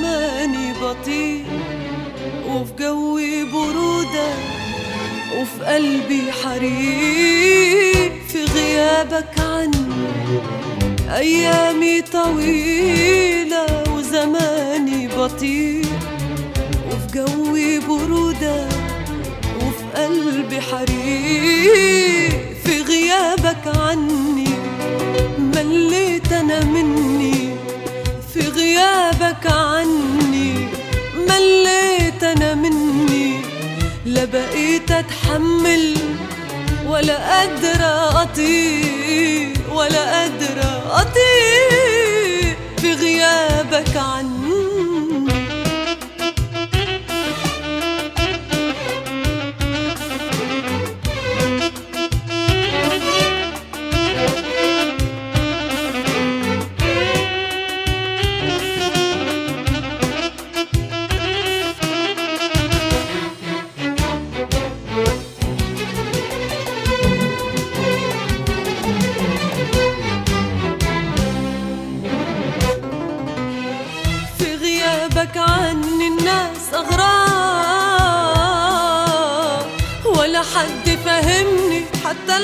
وزماني بطيء وفي جوي برودة وفي قلبي حريق في غيابك عني أيامي طويلة وزماني بطيء وفي جوي برودة وفي قلبي حريق في غيابك عني مليت أنا مني في غيابك عني مليت أنا مني لا بقيت أتحمل ولا قادرة أطيق ولا قادرة أطيق في غيابك عني في غيابك عني الناس أغراب ولا حد فهمني حتى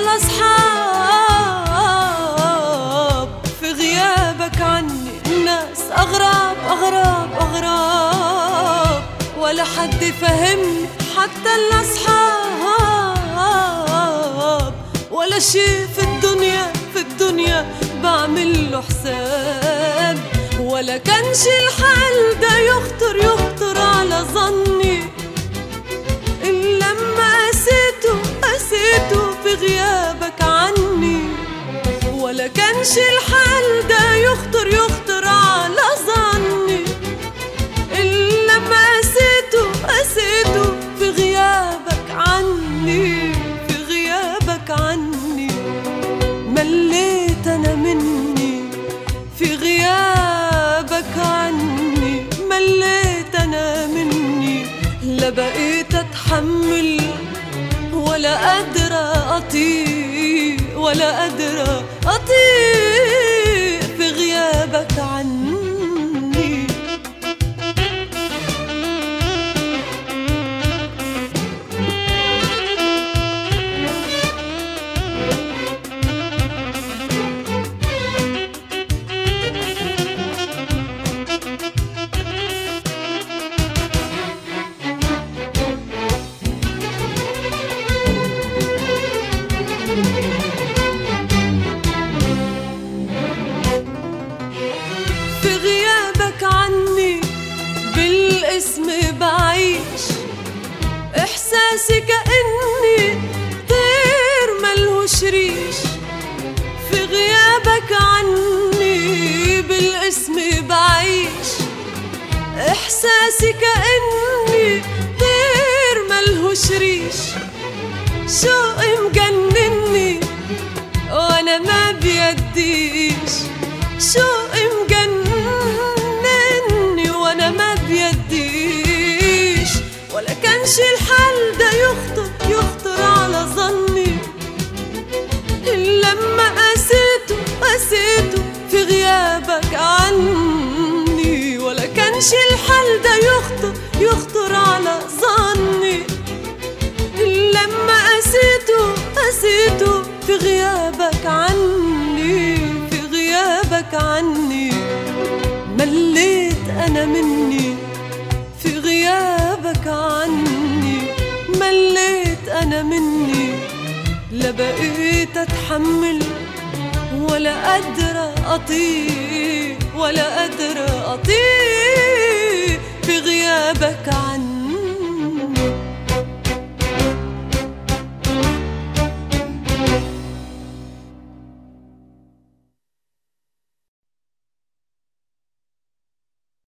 الأصحاب في غيابك عني الناس أغراب أغراب أغراب ولا حد فهمني حتى الأصحاب ولا شي في الدنيا في الدنيا بعمل له حساب ولا كانش الحال ده يخطر يخطر على ظني إلا لما قسيته قسيته في غيابك عني ولا كانش الحال ده يخطر يخطر على ظني إلا لما قسيته قسيته في غيابك عني في غيابك عني مليت أنا مني في غيابك عني مليت أنا مني لا بقيت أتحمل ولا قادرة أطيق ولا قادرة أطيق في غيابك عني في غيابك عني بالاسم بعيش احساسي كاني طير ملهوش ريش في غيابك عني بالاسم بعيش احساسي كاني طير ملهوش ريش شوقي مجنني وانا ما بيديش شوقي مجنني وانا ما بيديش ولا كانش الحال ده يخطر يخطر على ظني إلا لما قسيته قسيته في غيابك عني ولا كانش الحال ده يخطر يخطر على ظني لما قسيته قسيته في غيابك عني في غيابك عني مليت أنا مني في غيابك عني مليت أنا مني لا بقيت أتحمل ولا قادرة أطيق ولا قادرة أطيق في غيابك عني